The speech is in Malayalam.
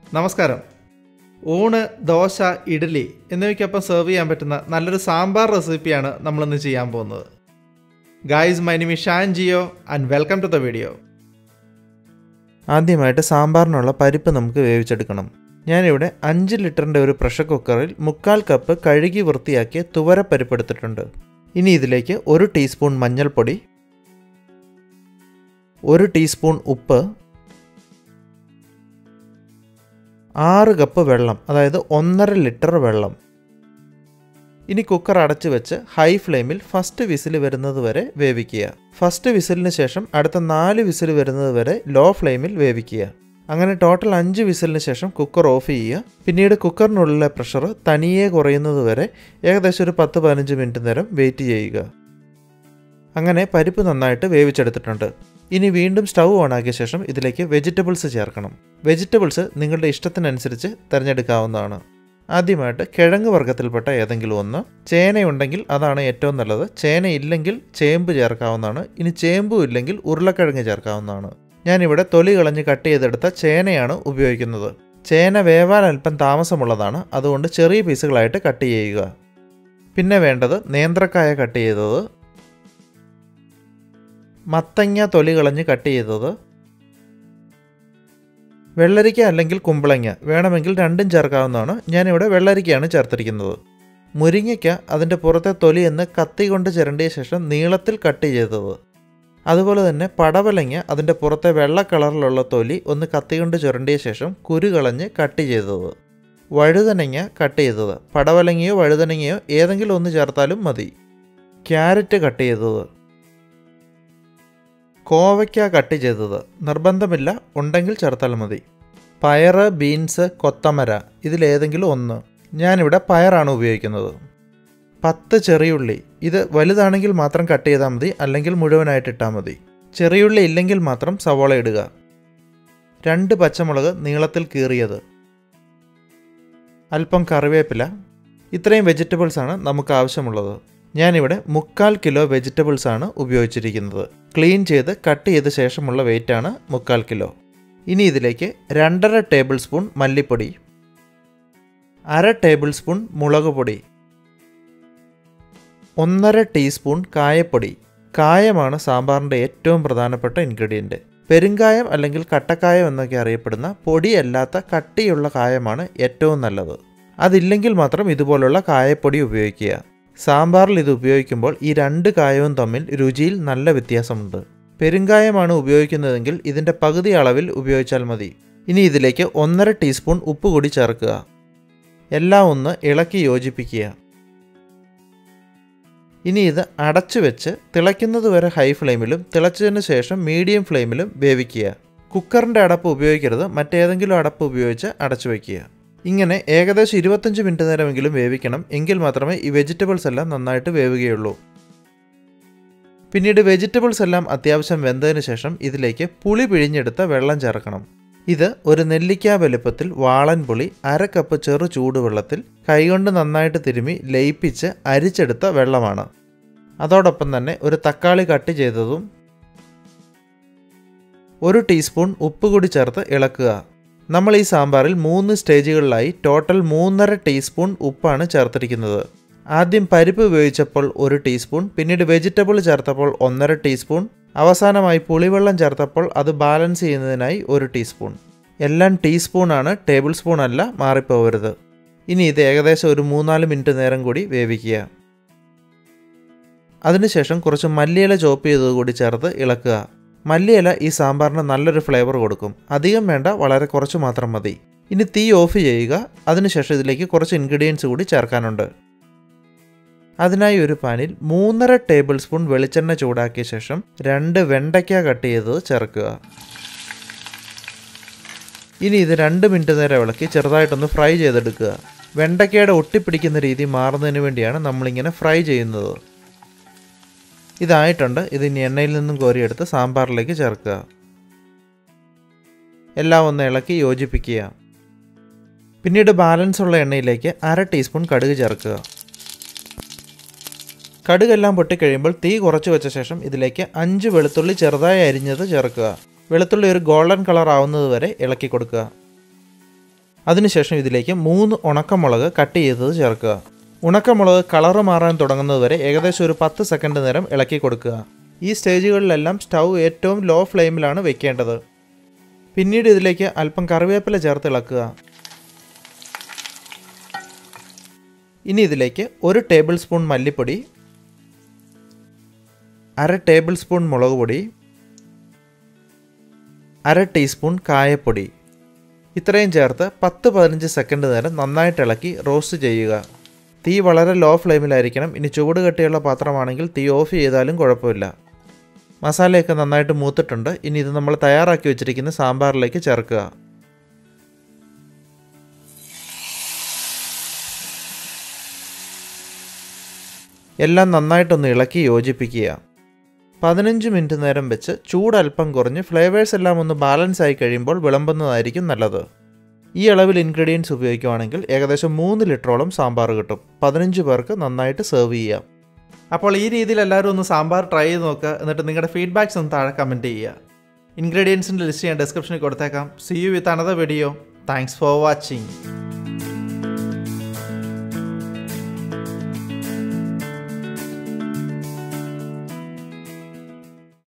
നമസ്കാരം ഊണ് ദോശ ഇഡ്ഡലി എന്നിവയ്ക്കൊപ്പം സെർവ് ചെയ്യാൻ പറ്റുന്ന നല്ലൊരു സാമ്പാർ റെസിപ്പിയാണ് നമ്മളിന്ന് ചെയ്യാൻ പോകുന്നത് guys my name Shaan Geo and welcome to the video ആദ്യമായിട്ട് സാമ്പാറിനുള്ള പരിപ്പ് നമുക്ക് വേവിച്ചെടുക്കണം ഞാനിവിടെ അഞ്ച് ലിറ്ററിൻ്റെ ഒരു പ്രഷർ കുക്കറിൽ മുക്കാൽ കപ്പ് കഴുകി വൃത്തിയാക്കിയ തുവരപ്പരിപ്പ് എടുത്തിട്ടുണ്ട് ഇനി ഇതിലേക്ക് ഒരു ടീസ്പൂൺ മഞ്ഞൾപ്പൊടി ഒരു ടീസ്പൂൺ ഉപ്പ് ആറ് കപ്പ് വെള്ളം അതായത് ഒന്നര ലിറ്റർ വെള്ളം ഇനി കുക്കർ അടച്ചു വെച്ച് ഹൈ ഫ്ലെയിമിൽ ഫസ്റ്റ് വിസിൽ വരുന്നത് വരെ വേവിക്കുക ഫസ്റ്റ് വിസിലിന് ശേഷം അടുത്ത നാല് വിസിൽ വരുന്നത് വരെ ലോ ഫ്ലെയിമിൽ വേവിക്കുക അങ്ങനെ ടോട്ടൽ അഞ്ച് വിസിലിന് ശേഷം കുക്കർ ഓഫ് ചെയ്യുക പിന്നീട് കുക്കറിനുള്ളിലെ പ്രഷർ തനിയെ കുറയുന്നത് വരെ ഏകദേശം ഒരു പത്ത് പതിനഞ്ച് മിനിറ്റ് നേരം വെയിറ്റ് ചെയ്യുക അങ്ങനെ പരിപ്പ് നന്നായിട്ട് വേവിച്ചെടുത്തിട്ടുണ്ട് ഇനി വീണ്ടും സ്റ്റൗ ഓണാക്കിയ ശേഷം ഇതിലേക്ക് വെജിറ്റബിൾസ് ചേർക്കണം വെജിറ്റബിൾസ് നിങ്ങളുടെ ഇഷ്ടത്തിനനുസരിച്ച് തിരഞ്ഞെടുക്കാവുന്നതാണ് ആദ്യമായിട്ട് കിഴങ്ങ് വർഗ്ഗത്തിൽപ്പെട്ട ഏതെങ്കിലും ഒന്ന് ചേനയുണ്ടെങ്കിൽ അതാണ് ഏറ്റവും നല്ലത് ചേന ഇല്ലെങ്കിൽ ചേമ്പ് ചേർക്കാവുന്നതാണ് ഇനി ചേമ്പും ഇല്ലെങ്കിൽ ഉരുളക്കിഴങ്ങ് ചേർക്കാവുന്നതാണ് ഞാനിവിടെ തൊലി കളഞ്ഞ് കട്ട് ചെയ്തെടുത്ത ചേനയാണ് ഉപയോഗിക്കുന്നത് ചേന വേവാൻ അല്പം താമസമുള്ളതാണ് അതുകൊണ്ട് ചെറിയ പീസുകളായിട്ട് കട്ട് ചെയ്യുക പിന്നെ വേണ്ടത് നേന്ത്രക്കായ കട്ട് ചെയ്തത് മത്തങ്ങ തൊലി കളഞ്ഞ് കട്ട് ചെയ്തത് വെള്ളരിക്ക അല്ലെങ്കിൽ കുമ്പളങ്ങ വേണമെങ്കിൽ രണ്ടും ചേർക്കാവുന്നതാണ് ഞാനിവിടെ വെള്ളരിക്കയാണ് ചേർത്തിരിക്കുന്നത് മുരിങ്ങയ്ക്ക അതിൻ്റെ പുറത്തെ തൊലി എന്ന് കത്തി കൊണ്ട് ചിരണ്ടിയ ശേഷം നീളത്തിൽ കട്ട് ചെയ്തത് അതുപോലെ തന്നെ പടവലങ്ങ അതിൻ്റെ പുറത്തെ വെള്ള കളറിലുള്ള തൊലി ഒന്ന് കത്തി കൊണ്ട് ചുരണ്ടിയ ശേഷം കുരു കളഞ്ഞ് കട്ട് ചെയ്തത് വഴുതനങ്ങ കട്ട് ചെയ്തത് പടവലങ്ങയോ വഴുതനങ്ങയോ ഏതെങ്കിലും ഒന്ന് ചേർത്താലും മതി ക്യാരറ്റ് കട്ട് ചെയ്തത് കോവയ്ക്ക കട്ട് ചെയ്തത് നിർബന്ധമില്ല ഉണ്ടെങ്കിൽ ചേർത്താൽ മതി പയറ് ബീൻസ് കൊത്തമര ഇതിലേതെങ്കിലും ഒന്ന് ഞാനിവിടെ പയറാണ് ഉപയോഗിക്കുന്നത് പത്ത് ചെറിയുള്ളി ഇത് വലുതാണെങ്കിൽ മാത്രം കട്ട് ചെയ്താൽ മതി അല്ലെങ്കിൽ മുഴുവനായിട്ട് ഇട്ടാൽ മതി ചെറിയുള്ളി ഇല്ലെങ്കിൽ മാത്രം സവോള ഇടുക രണ്ട് പച്ചമുളക് നീളത്തിൽ കീറിയത് അല്പം കറിവേപ്പില ഇത്രയും വെജിറ്റബിൾസ് ആണ് നമുക്ക് ആവശ്യമുള്ളത് ഞാനിവിടെ മുക്കാൽ കിലോ വെജിറ്റബിൾസ് ആണ് ഉപയോഗിച്ചിരിക്കുന്നത് ക്ലീൻ ചെയ്ത് കട്ട് ചെയ്ത ശേഷമുള്ള വെയിറ്റാണ് മുക്കാൽ കിലോ ഇനി ഇതിലേക്ക് രണ്ടര ടേബിൾ സ്പൂൺ മല്ലിപ്പൊടി അര ടേബിൾ സ്പൂൺ മുളക് പൊടി ഒന്നര ടീസ്പൂൺ കായപ്പൊടി കായമാണ് സാമ്പാറിൻ്റെ ഏറ്റവും പ്രധാനപ്പെട്ട ഇൻഗ്രീഡിയൻറ്റ് പെരുങ്കായം അല്ലെങ്കിൽ കട്ടക്കായം എന്നൊക്കെ അറിയപ്പെടുന്ന പൊടിയല്ലാത്ത കട്ടിയുള്ള കായമാണ് ഏറ്റവും നല്ലത് അതില്ലെങ്കിൽ മാത്രം ഇതുപോലുള്ള കായപ്പൊടി ഉപയോഗിക്കുക സാമ്പാറിൽ ഇത് ഉപയോഗിക്കുമ്പോൾ ഈ രണ്ട് കായവും തമ്മിൽ രുചിയിൽ നല്ല വ്യത്യാസമുണ്ട് പെരുങ്കായമാണ് ഉപയോഗിക്കുന്നതെങ്കിൽ ഇതിൻ്റെ പകുതി അളവിൽ ഉപയോഗിച്ചാൽ മതി ഇനി ഇതിലേക്ക് ഒന്നര ടീസ്പൂൺ ഉപ്പ് കൂടി ചേർക്കുക എല്ലാം ഒന്ന് ഇളക്കി യോജിപ്പിക്കുക ഇനി ഇത് അടച്ചു വെച്ച് തിളയ്ക്കുന്നത് വരെ ഹൈ ഫ്ലെയിമിലും തിളച്ചതിന് ശേഷം മീഡിയം ഫ്ലെയിമിലും വേവിക്കുക കുക്കറിൻ്റെ അടപ്പ് ഉപയോഗിക്കരുത് മറ്റേതെങ്കിലും അടപ്പ് ഉപയോഗിച്ച് അടച്ചു വയ്ക്കുക ഇങ്ങനെ ഏകദേശം ഇരുപത്തഞ്ച് മിനിറ്റ് നേരമെങ്കിലും വേവിക്കണം എങ്കിൽ മാത്രമേ ഈ വെജിറ്റബിൾസ് എല്ലാം നന്നായിട്ട് വേവുകയുള്ളൂ പിന്നീട് വെജിറ്റബിൾസ് എല്ലാം അത്യാവശ്യം വെന്തതിന് ശേഷം ഇതിലേക്ക് പുളി പിഴിഞ്ഞെടുത്ത വെള്ളം ചേർക്കണം ഇത് ഒരു നെല്ലിക്ക വലുപ്പത്തിൽ വാളൻ പുളി അര കപ്പ് ചെറു ചൂടുവെള്ളത്തിൽ കൈകൊണ്ട് നന്നായിട്ട് തിരുമി ലയിപ്പിച്ച് അരിച്ചെടുത്ത വെള്ളമാണ് അതോടൊപ്പം തന്നെ ഒരു തക്കാളി കട്ട് ചെയ്തതും ഒരു ടീസ്പൂൺ ഉപ്പ് കൂടി ചേർത്ത് ഇളക്കുക നമ്മൾ ഈ സാമ്പാറിൽ മൂന്ന് സ്റ്റേജുകളിലായി ടോട്ടൽ മൂന്നര ടീസ്പൂൺ ഉപ്പാണ് ചേർത്തിരിക്കുന്നത് ആദ്യം പരിപ്പ് ഉപയോഗിച്ചപ്പോൾ ഒരു ടീസ്പൂൺ പിന്നീട് വെജിറ്റബിൾ ചേർത്തപ്പോൾ ഒന്നര ടീസ്പൂൺ അവസാനമായി പുളിവെള്ളം ചേർത്തപ്പോൾ അത് ബാലൻസ് ചെയ്യുന്നതിനായി ഒരു ടീസ്പൂൺ എല്ലാം ടീസ്പൂണാണ് ടേബിൾ സ്പൂൺ അല്ല മാറിപ്പോവരുത് ഇനി ഇത് ഏകദേശം ഒരു മൂന്നാല് മിനിറ്റ് നേരം കൂടി വേവിക്കുക അതിനുശേഷം കുറച്ച് മല്ലിയില ചോപ്പ് ചെയ്തത് കൂടി ചേർത്ത് ഇളക്കുക മല്ലിയില ഈ സാമ്പാറിന് നല്ലൊരു ഫ്ലേവർ കൊടുക്കും അധികം വേണ്ട വളരെ കുറച്ച് മാത്രം മതി ഇനി തീ ഓഫ് ചെയ്യുക അതിനുശേഷം ഇതിലേക്ക് കുറച്ച് ഇൻഗ്രീഡിയൻസ് കൂടി ചേർക്കാനുണ്ട് അതിനായി ഒരു പാനിൽ മൂന്നര ടേബിൾ സ്പൂൺ വെളിച്ചെണ്ണ ചൂടാക്കിയ ശേഷം രണ്ട് വെണ്ടയ്ക്ക കട്ട് ചെയ്തത് ചേർക്കുക ഇനി ഇത് രണ്ട് മിനിറ്റ് നേരം ഇളക്കി ചെറുതായിട്ടൊന്ന് ഫ്രൈ ചെയ്തെടുക്കുക വെണ്ടയ്ക്കയുടെ ഒട്ടിപ്പിടിക്കുന്ന രീതി മാറുന്നതിന് വേണ്ടിയാണ് നമ്മളിങ്ങനെ ഫ്രൈ ചെയ്യുന്നത് ഇതായിട്ടുണ്ട് ഇത് ഇനി എണ്ണയിൽ നിന്നും കോരിയെടുത്ത് സാമ്പാറിലേക്ക് ചേർക്കുക എല്ലാം ഒന്ന് ഇളക്കി യോജിപ്പിക്കുക പിന്നീട് ബാലൻസ് ഉള്ള എണ്ണയിലേക്ക് അര ടീസ്പൂൺ കടുക് ചേർക്കുക കടുകെല്ലാം പൊട്ടിക്കഴിയുമ്പോൾ തീ കുറച്ച് വെച്ച ശേഷം ഇതിലേക്ക് അഞ്ച് വെളുത്തുള്ളി ചെറുതായി അരിഞ്ഞത് ചേർക്കുക വെളുത്തുള്ളി ഒരു ഗോൾഡൻ കളർ ആവുന്നത് വരെ ഇളക്കി കൊടുക്കുക അതിനുശേഷം ഇതിലേക്ക് മൂന്ന് ഉണക്കമുളക് കട്ട് ചെയ്തത് ചേർക്കുക ഉണക്കമുളക് കളറ് മാറാൻ തുടങ്ങുന്നത് വരെ ഏകദേശം ഒരു പത്ത് സെക്കൻഡ് നേരം ഇളക്കി കൊടുക്കുക ഈ സ്റ്റേജുകളിലെല്ലാം സ്റ്റൗ ഏറ്റവും ലോ ഫ്ലെയിമിലാണ് വെക്കേണ്ടത് പിന്നീട് ഇതിലേക്ക് അല്പം കറിവേപ്പില ചേർത്ത് ഇളക്കുക ഇനി ഇതിലേക്ക് ഒരു ടേബിൾ സ്പൂൺ മല്ലിപ്പൊടി അര ടേബിൾ സ്പൂൺ മുളക് പൊടി അര ടീസ്പൂൺ കായപ്പൊടി ഇത്രയും ചേർത്ത് പത്ത് പതിനഞ്ച് സെക്കൻഡ് നേരം നന്നായിട്ട് ഇളക്കി റോസ്റ്റ് ചെയ്യുക തീ വളരെ ലോ ഫ്ലെയിമിലായിരിക്കണം ഇനി ചൂട് കട്ടിയുള്ള പാത്രമാണെങ്കിൽ തീ ഓഫ് ചെയ്താലും കുഴപ്പമില്ല മസാലയൊക്കെ നന്നായിട്ട് മൂത്തിട്ടുണ്ട് ഇനി ഇത് നമ്മൾ തയ്യാറാക്കി വെച്ചിരിക്കുന്ന സാമ്പാറിലേക്ക് ചേർക്കുക എല്ലാം നന്നായിട്ടൊന്ന് ഇളക്കി യോജിപ്പിക്കുക പതിനഞ്ച് മിനിറ്റ് നേരം വെച്ച് ചൂട് അല്പം കുറഞ്ഞ് ഫ്ലേവേഴ്സ് എല്ലാം ഒന്ന് ബാലൻസ് ആയി കഴിയുമ്പോൾ വിളമ്പുന്നതായിരിക്കും നല്ലത് ഈ അളവിൽ ഇൻഗ്രീഡിയൻസ് ഉപയോഗിക്കുവാണെങ്കിൽ ഏകദേശം മൂന്ന് ലിറ്ററോളം സാമ്പാർ കിട്ടും പതിനഞ്ച് പേർക്ക് നന്നായിട്ട് സെർവ് ചെയ്യാം അപ്പോൾ ഈ രീതിയിൽ എല്ലാവരും ഒന്ന് സാമ്പാർ ട്രൈ ചെയ്ത് നോക്കുക എന്നിട്ട് നിങ്ങളുടെ ഫീഡ്ബാക്സ് ഒന്ന് താഴെ കമൻറ്റ് ചെയ്യുക ഇൻഗ്രീഡിയൻസിൻ്റെ ലിസ്റ്റ് ഞാൻ ഡിസ്ക്രിപ്ഷനിൽ കൊടുത്തേക്കാം see you with another video thanks for watching